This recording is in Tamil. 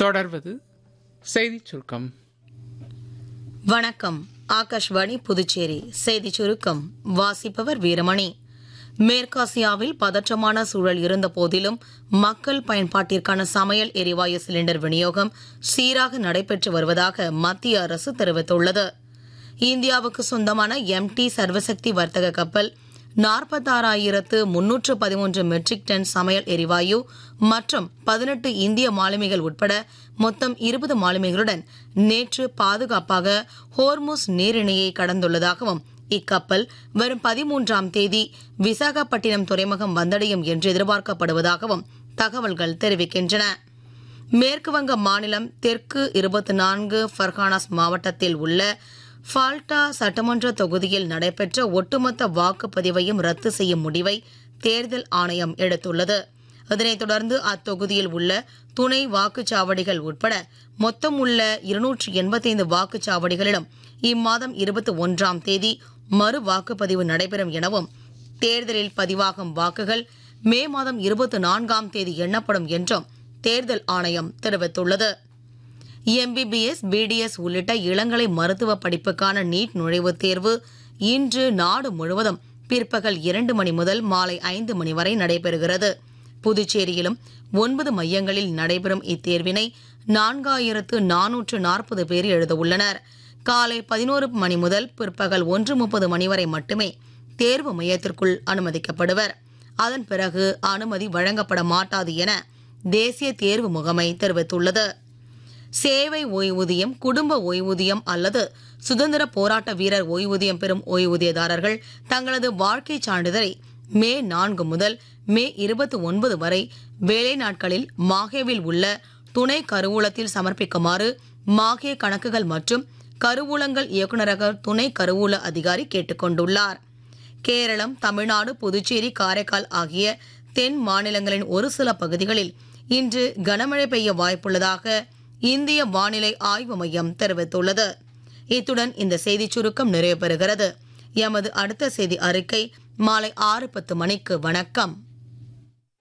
தொடர்வது செய்திச் சுருக்கம் வணக்கம் ஆகாஷ்வாணி புதுச்சேரி செய்தி சுருக்கம் வாசிப்பவர் வீரமணி மேற்காசியாவில் பதற்றமான சூழல் இருந்த போதிலும் மக்கள் பயன்பாட்டிற்கான சமையல் எரிவாயு சிலிண்டர் விநியோகம் சீராக நடைபெற்று வருவதாக மத்திய அரசு தெரிவித்துள்ளது இந்தியாவுக்கு சொந்தமான எம்டி சர்வசக்தி வர்த்தக கப்பல் நாற்பத்தாறாயிரத்து முன்னூற்று பதிமூன்று மெட்ரிக் டன் சமையல் எரிவாயு மற்றும் பதினெட்டு இந்திய மாலுமிகள் உட்பட மொத்தம் இருபது மாலுமிகளுடன் நேற்று பாதுகாப்பாக ஹோர்முஸ் நீரிணையை கடந்துள்ளதாகவும் இக்கப்பல் வரும் பதிமூன்றாம் தேதி விசாகப்பட்டினம் துறைமுகம் வந்தடையும் என்று எதிர்பார்க்கப்படுவதாகவும் தகவல்கள் தெரிவிக்கின்றன மேற்கு வங்க மாநிலம் தெற்கு இருபத்தி நான்கு ஃபர்கானாஸ் மாவட்டத்தில் உள்ள ஃபால்டா சட்டமன்ற தொகுதியில் நடைபெற்ற ஒட்டுமொத்த வாக்குப்பதிவையும் ரத்து செய்யும் முடிவை தேர்தல் ஆணையம் எடுத்துள்ளது இதனைத் தொடர்ந்து அத்தொகுதியில் உள்ள துணை வாக்குச்சாவடிகள் உட்பட மொத்தம் உள்ள இருநூற்றி எண்பத்தைந்து வாக்குச்சாவடிகளிலும் இம்மாதம் இருபத்தி ஒன்றாம் தேதி மறு வாக்குப்பதிவு நடைபெறும் எனவும் தேர்தலில் பதிவாகும் வாக்குகள் மே மாதம் இருபத்தி நான்காம் தேதி எண்ணப்படும் என்றும் தேர்தல் ஆணையம் தெரிவித்துள்ளது எம்பிபிஎஸ் பிடிஎஸ் உள்ளிட்ட இளங்கலை மருத்துவ படிப்புக்கான நீட் நுழைவுத் தேர்வு இன்று நாடு முழுவதும் பிற்பகல் இரண்டு மணி முதல் மாலை ஐந்து மணி வரை நடைபெறுகிறது புதுச்சேரியிலும் ஒன்பது மையங்களில் நடைபெறும் இத்தேர்வினை நான்காயிரத்து நானூற்று நாற்பது பேர் எழுதவுள்ளனர் காலை பதினோரு மணி முதல் பிற்பகல் ஒன்று முப்பது மணி வரை மட்டுமே தேர்வு மையத்திற்குள் அனுமதிக்கப்படுவர் அதன் பிறகு அனுமதி வழங்கப்பட மாட்டாது என தேசிய தேர்வு முகமை தெரிவித்துள்ளது சேவை ஓய்வூதியம் குடும்ப ஓய்வூதியம் அல்லது சுதந்திர போராட்ட வீரர் ஓய்வூதியம் பெறும் ஓய்வூதியதாரர்கள் தங்களது வாழ்க்கை சான்றிதழை மே நான்கு முதல் மே இருபத்தி ஒன்பது வரை வேலை நாட்களில் மாஹேவில் உள்ள துணை கருவூலத்தில் சமர்ப்பிக்குமாறு மாஹே கணக்குகள் மற்றும் கருவூலங்கள் இயக்குநரக துணை கருவூல அதிகாரி கேட்டுக்கொண்டுள்ளார் கேரளம் தமிழ்நாடு புதுச்சேரி காரைக்கால் ஆகிய தென் மாநிலங்களின் ஒரு சில பகுதிகளில் இன்று கனமழை பெய்ய வாய்ப்புள்ளதாக இந்திய வானிலை ஆய்வு மையம் தெரிவித்துள்ளது இத்துடன் இந்த செய்திச் சுருக்கம் நிறைவு பெறுகிறது எமது அடுத்த செய்தி அறிக்கை மாலை ஆறு பத்து மணிக்கு வணக்கம்